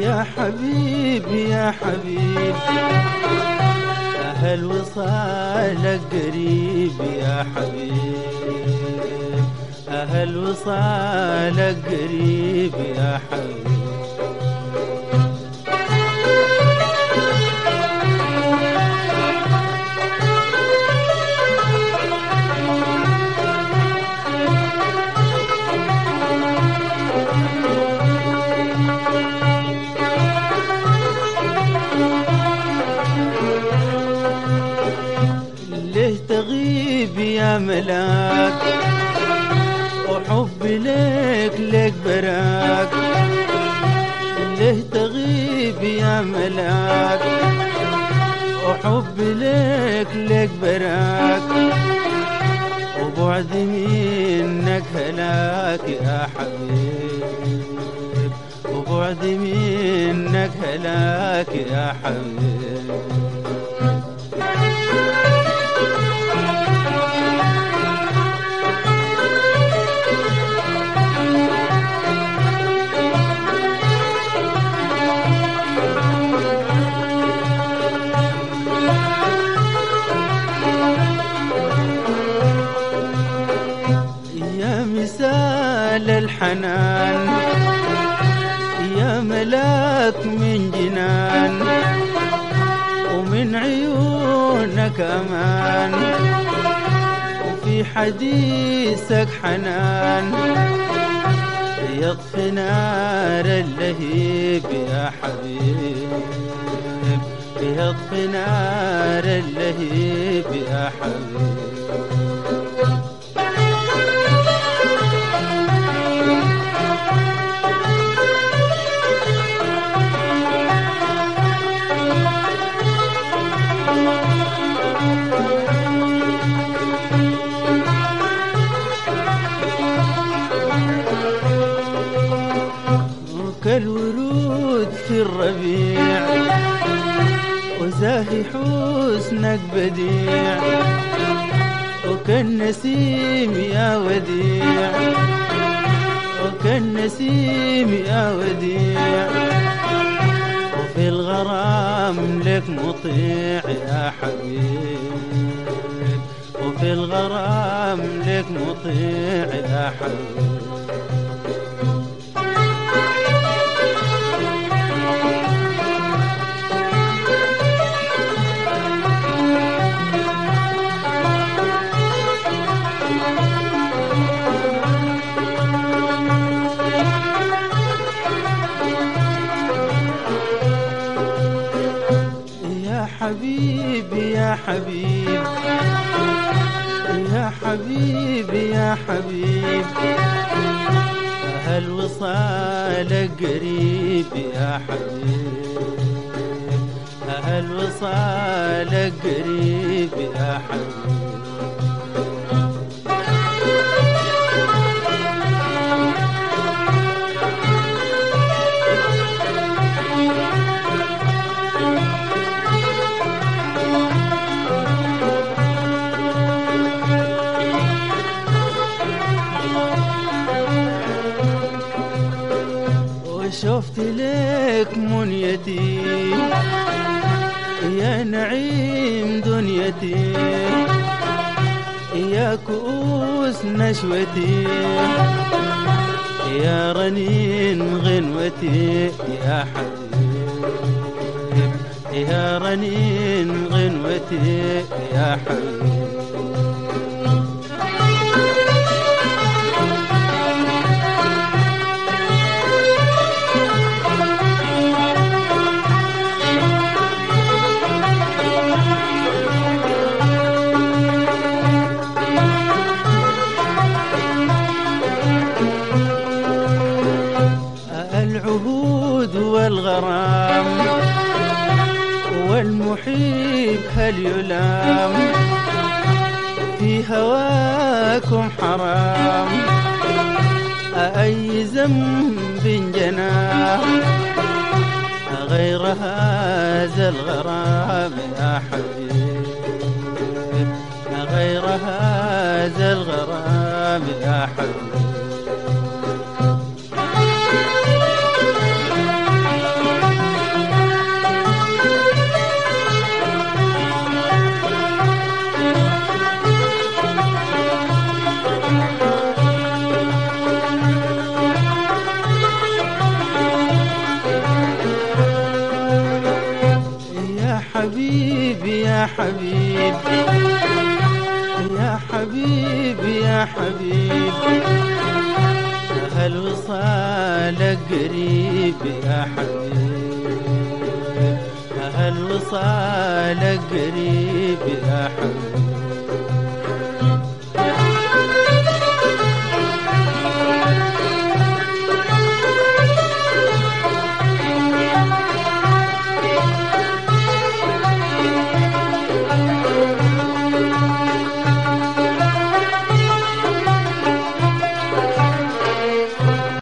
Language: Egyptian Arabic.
يا حبيبي يا حبيب أهل وصالك قريب يا حبيب أهل وصالك قريب يا حبيب ليه تغيب يا ملاك وحبي لك لك براك ليه تغيب يا ملاك وحبي لك لك براك وبعد منك هلاك يا حبيب وبعد منك هلاك يا حبيب يا مثال الحنان يا ملاك من جنان ومن عيونك أمان وفي حديثك حنان يطفي نار اللهيب يا حبيب يطفي نار اللهيب يا حبيب كالورود في الربيع وزاهي حسنك بديع وكالنسيم يا وديع وكالنسيم يا وديع وفي الغرام لك مطيع يا حبيب وفي الغرام لك مطيع يا حبيب يا حبيبي يا حبيب يا حبيبي يا حبيب هل وصالك قريب يا حبيب هل وصالك قريب يا حبيب وشفت لك منيتي يا نعيم دنيتي يا كؤوس نشوتي يا رنين غنوتي يا حبيب يا رنين غنوتي يا حبيب العهود والغرام والمحيب هل يلام في هواكم حرام أي ذنب جناه غير هذا الغرام يا حبيب غير هذا الغرام يا حبيب حبيبي يا حبيبي يا حبيبي يا حبيبي هل وصالك قريب يا حبيبي هل وصالك قريب يا حبيبي